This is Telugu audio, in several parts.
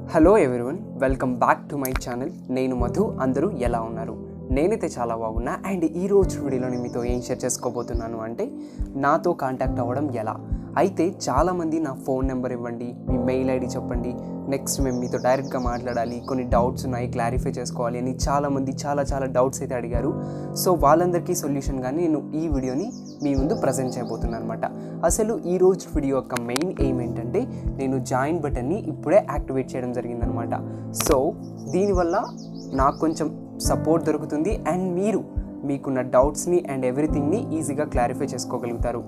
hello everyone welcome back to my channel నేను మధు అందరూ ఎలా ఉన్నారు నేనైతే చాలా బాగున్నా అండ్ ఈ రోజు వీడియోలో నేను మీతో ఏం షేర్ చేసుకోబోతున్నాను అంటే నాతో కాంటాక్ట్ అవ్వడం ఎలా అయితే చాలామంది నా ఫోన్ నెంబర్ ఇవ్వండి మీ మెయిల్ ఐడి చెప్పండి నెక్స్ట్ మేము మీతో డైరెక్ట్గా మాట్లాడాలి కొన్ని డౌట్స్ ఉన్నాయి క్లారిఫై చేసుకోవాలి అని చాలామంది చాలా చాలా డౌట్స్ అయితే అడిగారు సో వాళ్ళందరికీ సొల్యూషన్ కానీ నేను ఈ వీడియోని మీ ముందు ప్రజెంట్ చేయబోతున్నాను అనమాట అసలు ఈ రోజు వీడియో యొక్క మెయిన్ ఎయిమ్ ఏంటంటే నేను జాయిన్ బటన్ని ఇప్పుడే యాక్టివేట్ చేయడం జరిగిందనమాట సో దీనివల్ల నాకు కొంచెం సపోర్ట్ దొరుకుతుంది అండ్ మీరు మీకున్న డౌట్స్ని అండ్ ఎవ్రీథింగ్ని ఈజీగా క్లారిఫై చేసుకోగలుగుతారు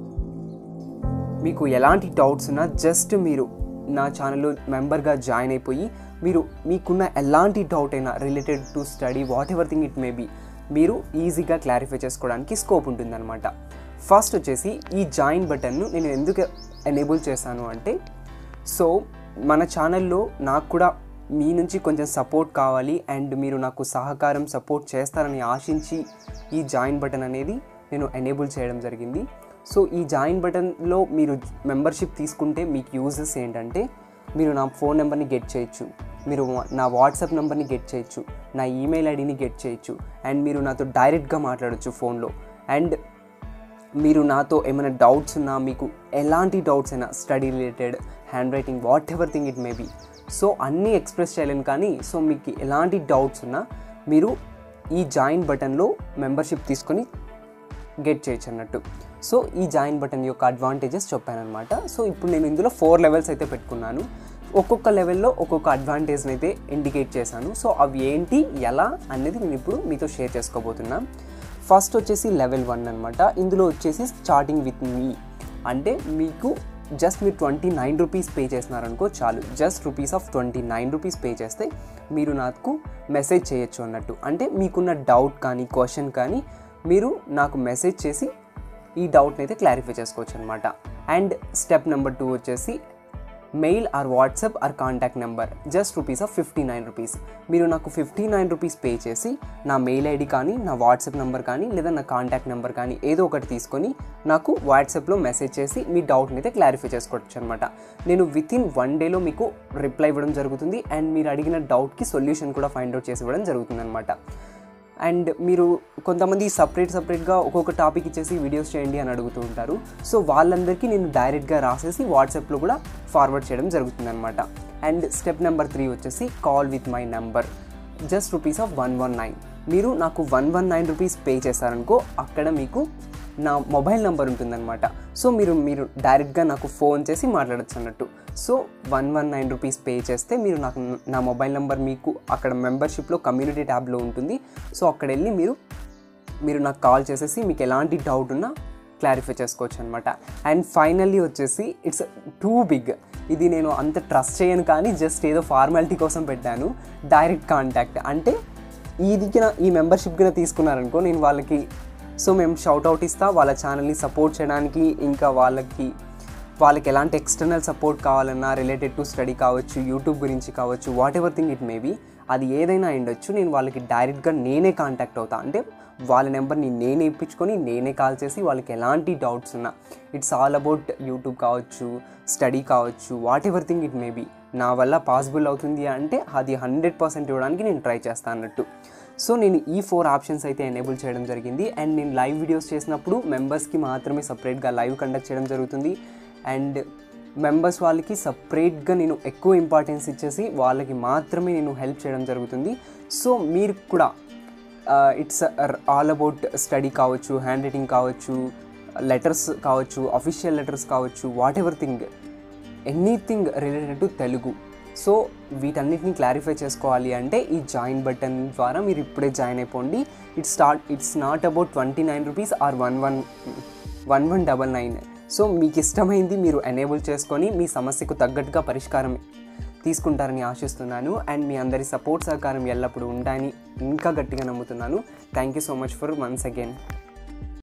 మీకు ఎలాంటి డౌట్స్ ఉన్నా జస్ట్ మీరు నా ఛానల్లో మెంబర్గా జాయిన్ అయిపోయి మీరు మీకున్న ఎలాంటి డౌట్ అయినా related to study whatever thing it may be మీరు ఈజీగా క్లారిఫై చేసుకోవడానికి స్కోప్ ఉంటుందన్నమాట ఫస్ట్ వచ్చేసి ఈ జాయిన్ బటన్ను నేను ఎందుకు ఎనేబుల్ చేశాను అంటే సో మన ఛానల్లో నాకు కూడా మీ నుంచి కొంచెం సపోర్ట్ కావాలి అండ్ మీరు నాకు సహకారం సపోర్ట్ చేస్తారని ఆశించి ఈ జాయిన్ బటన్ అనేది నేను ఎనేబుల్ చేయడం జరిగింది సో ఈ జాయిన్ బటన్లో మీరు మెంబర్షిప్ తీసుకుంటే మీకు యూజెస్ ఏంటంటే మీరు నా ఫోన్ నెంబర్ని గెట్ చేయొచ్చు మీరు నా వాట్సాప్ నెంబర్ని గెట్ చేయొచ్చు నా ఈమెయిల్ ఐడిని గెట్ చేయొచ్చు అండ్ మీరు నాతో డైరెక్ట్గా మాట్లాడొచ్చు ఫోన్లో అండ్ మీరు నాతో ఏమైనా డౌట్స్ ఉన్నా మీకు ఎలాంటి డౌట్స్ అయినా study related handwriting whatever thing it may be so అన్నీ ఎక్స్ప్రెస్ చేయలేను కానీ సో మీకు ఎలాంటి డౌట్స్ ఉన్నా మీరు ఈ జాయిన్ బటన్లో మెంబర్షిప్ తీసుకొని గెట్ చేయొచ్చు అన్నట్టు సో ఈ జాయిన్ బటన్ యొక్క అడ్వాంటేజెస్ చెప్పానమాట సో ఇప్పుడు నేను ఇందులో ఫోర్ లెవెల్స్ అయితే పెట్టుకున్నాను ఒక్కొక్క లెవెల్లో ఒక్కొక్క అడ్వాంటేజ్ని అయితే ఇండికేట్ చేశాను సో అవి ఏంటి ఎలా అనేది నేను ఇప్పుడు మీతో షేర్ చేసుకోబోతున్నా ఫస్ట్ వచ్చేసి లెవెల్ వన్ అనమాట ఇందులో వచ్చేసి స్టార్టింగ్ విత్ మీ అంటే మీకు జస్ట్ మీరు ట్వంటీ నైన్ రూపీస్ పే చేసినారనుకో చాలు just rupees of twenty nine rupees pay చేస్తే మీరు నాకు మెసేజ్ చేయొచ్చు అన్నట్టు అంటే మీకున్న డౌట్ కానీ క్వశ్చన్ కానీ మీరు నాకు మెసేజ్ చేసి ఈ డౌట్ని అయితే క్లారిఫై చేసుకోవచ్చు అనమాట అండ్ స్టెప్ నెంబర్ టూ వచ్చేసి mail or WhatsApp or contact number just rupees of fifty nine rupees మీరు నాకు ఫిఫ్టీ నైన్ రూపీస్ పే చేసి నా మెయిల్ ఐడి కానీ నా వాట్సాప్ నెంబర్ కానీ లేదా నా కాంటాక్ట్ నెంబర్ కానీ ఏదో ఒకటి తీసుకొని నాకు వాట్సాప్లో మెసేజ్ చేసి మీ డౌట్ని అయితే క్లారిఫై చేసుకోవచ్చు అనమాట నేను విత్ ఇన్ వన్ డేలో మీకు రిప్లై ఇవ్వడం జరుగుతుంది అండ్ మీరు అడిగిన డౌట్కి సొల్యూషన్ కూడా ఫైండ్ అవుట్ చేసి ఇవ్వడం జరుగుతుంది అనమాట అండ్ మీరు కొంతమంది సపరేట్ సపరేట్గా ఒక్కొక్క టాపిక్ ఇచ్చేసి వీడియోస్ చేయండి అని అడుగుతూ ఉంటారు సో వాళ్ళందరికీ నేను డైరెక్ట్గా రాసేసి వాట్సాప్లో కూడా ఫార్వర్డ్ చేయడం జరుగుతుంది అనమాట అండ్ స్టెప్ నెంబర్ త్రీ వచ్చేసి call with my number just rupees of one one nine మీరు నాకు one one nine rupees pay చేశారనుకో అక్కడ మీకు నా మొబైల్ నెంబర్ ఉంటుందన్నమాట సో మీరు మీరు డైరెక్ట్గా నాకు ఫోన్ చేసి మాట్లాడచ్చు అన్నట్టు so one one nine rupees pay చేస్తే మీరు నాకు నా మొబైల్ నెంబర్ మీకు అక్కడ మెంబర్షిప్లో కమ్యూనిటీ ట్యాబ్లో ఉంటుంది సో అక్కడ వెళ్ళి మీరు మీరు నాకు కాల్ చేసేసి మీకు ఎలాంటి డౌట్ ఉన్నా క్లారిఫై చేసుకోవచ్చు అనమాట అండ్ ఫైనల్లీ వచ్చేసి ఇట్స్ టూ బిగ్ ఇది నేను అంత ట్రస్ట్ చేయను కానీ జస్ట్ ఏదో ఫార్మాలిటీ కోసం పెట్టాను డైరెక్ట్ కాంటాక్ట్ అంటే ఇది ఈ మెంబర్షిప్ కింద తీసుకున్నారనుకో నేను వాళ్ళకి సో మేము షౌట్ అవుట్ ఇస్తా వాళ్ళ ఛానల్ని సపోర్ట్ చేయడానికి ఇంకా వాళ్ళకి వాళ్ళకి ఎలాంటి ఎక్స్టర్నల్ సపోర్ట్ కావాలన్నా రిలేటెడ్ టు స్టడీ కావచ్చు యూట్యూబ్ గురించి కావచ్చు whatever thing it maybe అది ఏదైనా ఉండొచ్చు నేను వాళ్ళకి డైరెక్ట్గా నేనే కాంటాక్ట్ అవుతా అంటే వాళ్ళ నెంబర్ని నేనే ఇప్పించుకొని నేనే కాల్ చేసి వాళ్ళకి ఎలాంటి డౌట్స్ ఉన్నా ఇట్స్ ఆల్ అబౌట్ యూట్యూబ్ కావచ్చు స్టడీ కావచ్చు whatever thing it maybe నా వల్ల పాసిబుల్ అవుతుంది అంటే అది హండ్రెడ్ పర్సెంట్ ఇవ్వడానికి నేను ట్రై చేస్తాను అన్నట్టు సో నేను ఈ ఫోర్ ఆప్షన్స్ అయితే ఎనేబుల్ చేయడం జరిగింది అండ్ నేను లైవ్ వీడియోస్ చేసినప్పుడు మెంబర్స్కి మాత్రమే సపరేట్గా లైవ్ కండక్ట్ చేయడం జరుగుతుంది అండ్ మెంబర్స్ వాళ్ళకి సపరేట్గా నేను ఎక్కువ ఇంపార్టెన్స్ ఇచ్చేసి వాళ్ళకి మాత్రమే నేను హెల్ప్ చేయడం జరుగుతుంది సో మీరు కూడా ఇట్స్ ఆల్ అబౌట్ స్టడీ కావచ్చు హ్యాండ్ రైటింగ్ కావచ్చు లెటర్స్ కావచ్చు అఫీషియల్ లెటర్స్ కావచ్చు whatever thing anything related to Telugu so వీటన్నిటిని క్లారిఫై చేసుకోవాలి అంటే ఈ జాయిన్ బటన్ ద్వారా మీరు ఇప్పుడే జాయిన్ అయిపోండి it's start it's not about twenty nine rupees or one one one one double nine so మీకు ఇష్టమైంది మీరు ఎనేబుల్ చేసుకొని మీ సమస్యకు తగ్గట్టుగా పరిష్కారం తీసుకుంటారని ఆశిస్తున్నాను అండ్ మీ అందరి సపోర్ట్ సహకారం ఎల్లప్పుడూ ఉంటాయని ఇంకా గట్టిగా నమ్ముతున్నాను thank you so much for once again